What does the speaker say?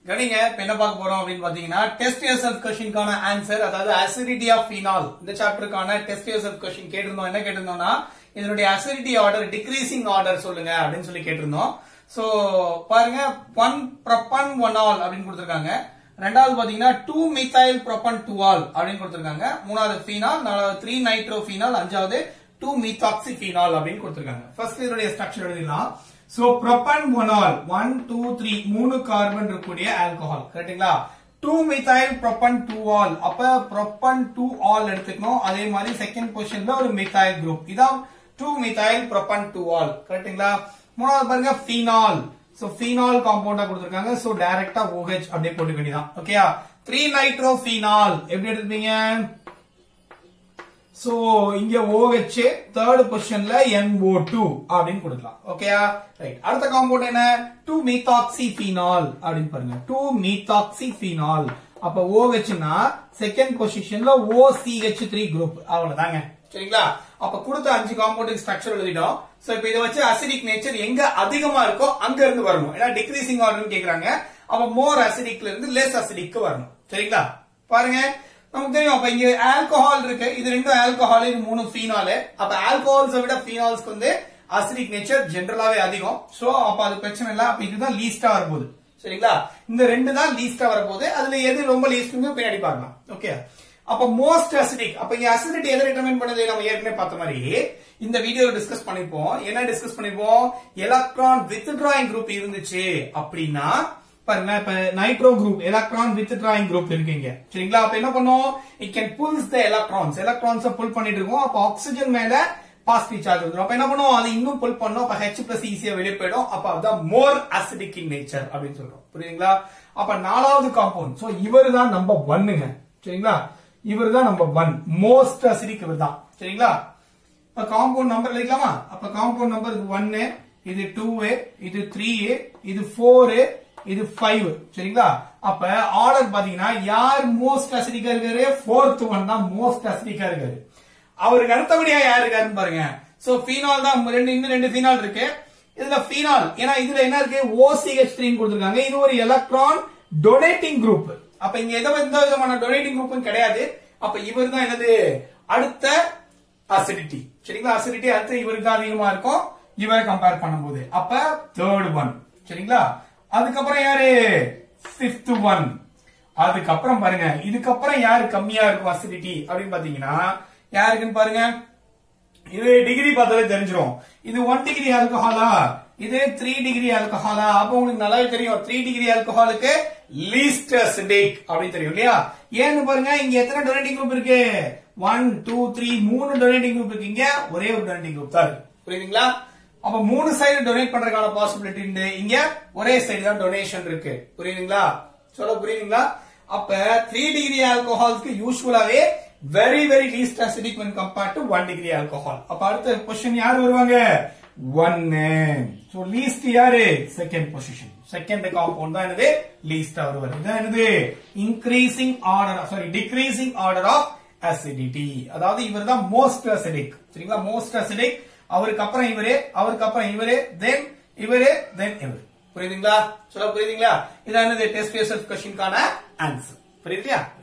கவனிங்க இப்ப என்ன பார்க்க போறோம் அப்படின்னு பாத்தீங்கன்னா டெஸ்ட் யோர்செல்ஃப் கொஸ்டின்கான ஆன்சர் அதாவது அசிடிட்டி ஆஃப் ஃபீனால் இந்த சாப்டருக்கான டெஸ்ட் யோர்செல்ஃப் கொஸ்டின் கேட்டிருந்தோம் என்ன கேட்டிருந்தோம்னா இதனுடைய அசிடிட்டி ஆர்டர் டிக்ரீசிங் ஆர்டர் சொல்லுங்க அப்படின்னு சொல்லி கேட்டிருந்தோம் சோ பாருங்க ஒன் ப்ரொபன் ஒன் ஆல் அப்படின்னு கொடுத்திருக்காங்க ரெண்டாவது பாத்தீங்கன்னா two methyl propan two ol அப்படின்னு கொடுத்திருக்காங்க மூணாவது ஃபீனால் நாலாவது த்ரீ நைட்ரோ ஃபீனால் அஞ்சாவது டூ மீத்தாக்சி ஃபீனால் அப்படின்னு கொடுத்திருக்காங்க ஃபர்ஸ்ட் இதனுடைய ஸ்ட்ரக்சர் எழுதிடலாம் so propanol one two three மூணு கார்பன் இருக்கக்கூடிய ஆல்கஹால் கரெக்ட்டுங்களா two methyl propan two ol அப்ப ப்ரொபன் டூ ஆல் எடுத்துக்கணும் அதே மாதிரி செகண்ட் பொசிஷன்ல ஒரு மித்தைல் குரூப் இதான் two methyl propan two ol கரெக்ட்டுங்களா மூணாவது பாருங்க ஃபீனால் சோ ஃபீனால் காம்பவுண்டா கொடுத்திருக்காங்க சோ டைரக்டா OH அப்படியே போட்டுக்க வேண்டியதான் ஓகேயா த்ரீ நைட்ரோ ஃபீனால் எப்படி எடுத்துப்பீங்க சோ இங்க OH தேர்ட் பொசிஷன்ல NO2 அப்படின்னு கொடுக்கலாம் ஓகேயா ரைட் அடுத்த காம்பவுண்ட் என்ன 2 மீத்தாக்சி ஃபீனால் அப்படின்னு பாருங்க 2 மீத்தாக்சி ஃபீனால் அப்ப OH னா செகண்ட் பொசிஷன்ல OCH3 குரூப் அவ்வளவுதாங்க சரிங்களா அப்ப கொடுத்த அஞ்சு காம்பவுண்ட் ஸ்ட்ரக்சர் எழுதிட்டோம் சோ இப்போ இதை வச்சு அசிடிக் நேச்சர் எங்க அதிகமா இருக்கோ அங்க இருந்து வரணும் ஏன்னா டிக்ரீசிங் ஆர்டர்னு கேக்குறாங்க அப்ப மோர் அசிடிக்ல இருந்து லெஸ் அசிடிக்கு வரணும் சரிங்களா பாருங்க நமக்கு தெரியும் அப்ப இங்க ஆல்கஹால் இருக்கு இது ரெண்டும் ஆல்கஹால் இது மூணு ஃபீனாலு அப்ப ஆல்கஹால்ஸை விட ஃபீனால்ஸ்க்கு வந்து அசிடிக் நேச்சர் ஜென்ரலாவே அதிகம் சோ அப்ப அது பிரச்சனை இல்ல அப்ப இதுதான் லீஸ்டா வரப்போகுது சரிங்களா இந்த ரெண்டு தான் லீஸ்டா வரப்போகுது அதுல எது ரொம்ப லீஸ்ட்னு பின்னாடி பார்க்கலாம் ஓகே அப்ப மோஸ்ட் அசிடிக் அப்ப இங்க அசிடிட்டி எதை டிட்டர்மைன் பண்ணுது நம்ம ஏற்கனவே பார்த்த மாதிரி இந்த வீடியோல டிஸ்கஸ் பண்ணிருப்போம் என்ன டிஸ்கஸ் பண்ணிருப்போம் எலக்ட்ரான் வித்ட்ராயிங் குரூப் இருந்துச்சு அப்படின்னா பாருங்க இப்ப nitro group electron withdrawing group இருக்கீங்க சரிங்களா அப்ப என்ன பண்ணும் it can pulls the electrons electrons pull பண்ணிட்டு இருக்கோம் அப்ப ஆக்சிஜன் மேல பாசிட்டிவ் சார்ஜ் வந்துடும் அப்ப என்ன பண்ணும் அது இன்னும் புல் பண்ணும் அப்ப ஹெச் பிளஸ் ஈஸியா வெளியே போயிடும் அப்ப அதுதான் மோர் அசிடிக் இன் நேச்சர் அப்படின்னு சொல்றோம் புரியுதுங்களா அப்ப நாலாவது காம்பவுண்ட் சோ இவர் தான் நம்பர் ஒன்னுங்க சரிங்களா இவர் தான் நம்பர் ஒன் மோஸ்ட் அசிடிக் இவர் தான் சரிங்களா இப்ப காம்பவுண்ட் நம்பர் எழுதிக்கலாமா அப்ப காம்பவுண்ட் நம்பர் இது ஒன்னு இது டூ இது த்ரீ இது ஃபோர் இது ஃபைவ் சரிங்களா அப்ப ஆர்டர் பாத்தீங்கன்னா யார் மோஸ்ட் அசிடிக்கா இருக்காரு ஃபோர்த் ஒன் தான் மோஸ்ட் அசிடிக்கா இருக்காரு அவருக்கு அடுத்தபடியா யார் இருக்காருன்னு பாருங்க சோ ஃபீனால் தான் ரெண்டு இன்னும் ரெண்டு ஃபீனால் இருக்கு இதுல ஃபீனால் ஏன்னா இதுல என்ன இருக்கு OCH3 ன்னு கொடுத்திருக்காங்க இது ஒரு எலக்ட்ரான் டொனேட்டிங் குரூப் அப்ப இங்க எந்த எந்த விதமான டொனேட்டிங் குரூப்பும் கிடையாது அப்ப இவர் தான் என்னது அடுத்த அசிடிட்டி சரிங்களா அசிடிட்டி அடுத்து இவருக்கு தான் அதிகமா இருக்கும் இவரை கம்பேர் பண்ணும்போது அப்ப தேர்ட் ஒன் சரிங்களா அதுக்கப்புறம் யாரு பிப்த் ஒன் அதுக்கப்புறம் பாருங்க இதுக்கப்புறம் யாரு கம்மியா இருக்கும் அசிடிட்டி அப்படின்னு பாத்தீங்கன்னா யாருக்குன்னு பாருங்க இது டிகிரி பார்த்தாலே தெரிஞ்சிரும் இது ஒன் டிகிரி ஆல்கஹாலா இது த்ரீ டிகிரி ஆல்கஹாலா அப்ப உங்களுக்கு நல்லாவே தெரியும் த்ரீ டிகிரி ஆல்கஹாலுக்கு லீஸ்ட் அசிடிக் அப்படின்னு தெரியும் இல்லையா ஏன்னு பாருங்க இங்க எத்தனை டொனேட்டிங் குரூப் இருக்கு ஒன் டூ த்ரீ மூணு டொனேட்டிங் குரூப் இருக்கு இங்க ஒரே ஒரு டொனேட்டிங் குரூப் தான் இருக்கு புரியுதுங்களா அப்ப மூணு சைடு டொனேட் பண்றதுக்கான பாசிபிலிட்டி இருந்து இங்க ஒரே சைடு தான் டொனேஷன் இருக்கு புரியுதுங்களா சொல்ல புரியுதுங்களா அப்ப த்ரீ டிகிரி ஆல்கஹால்ஸ்க்கு யூஸ்வலாவே very very least acidic when compared to one degree alcohol அப்ப அடுத்த பொசிஷன் யார் வருவாங்க ஒன்னு சோ லீஸ்ட் யாரு செகண்ட் பொசிஷன் செகண்ட் காம்பவுண்ட் தான் என்னது லீஸ்ட் வருவார் இதான் என்னது increasing order sorry decreasing order of acidity அதாவது இவர் தான் மோஸ்ட் அசிடிக் சரிங்களா மோஸ்ட் அசிடிக் அவருக்கு அப்புறம் இவரு அவருக்கு அப்புறம் இவரு தென் இவரு தென் இவரு புரியுதுங்களா சொல்ல புரியுதுங்களா இதான் என்னது டெஸ்ட் பேசல் கொஸ்டின்கான ஆன்சர் புரியுதுங்களா